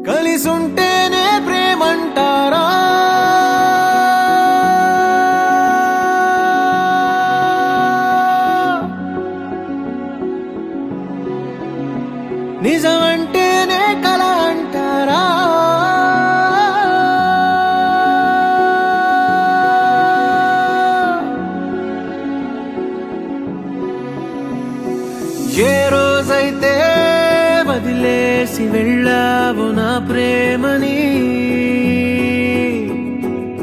కలిసుంటేనే ప్రేమంటారా నిజమంటేనే కల అంటారా ఏ రోజైతే వదిలేసి వెళ్ళావు నా ప్రేమని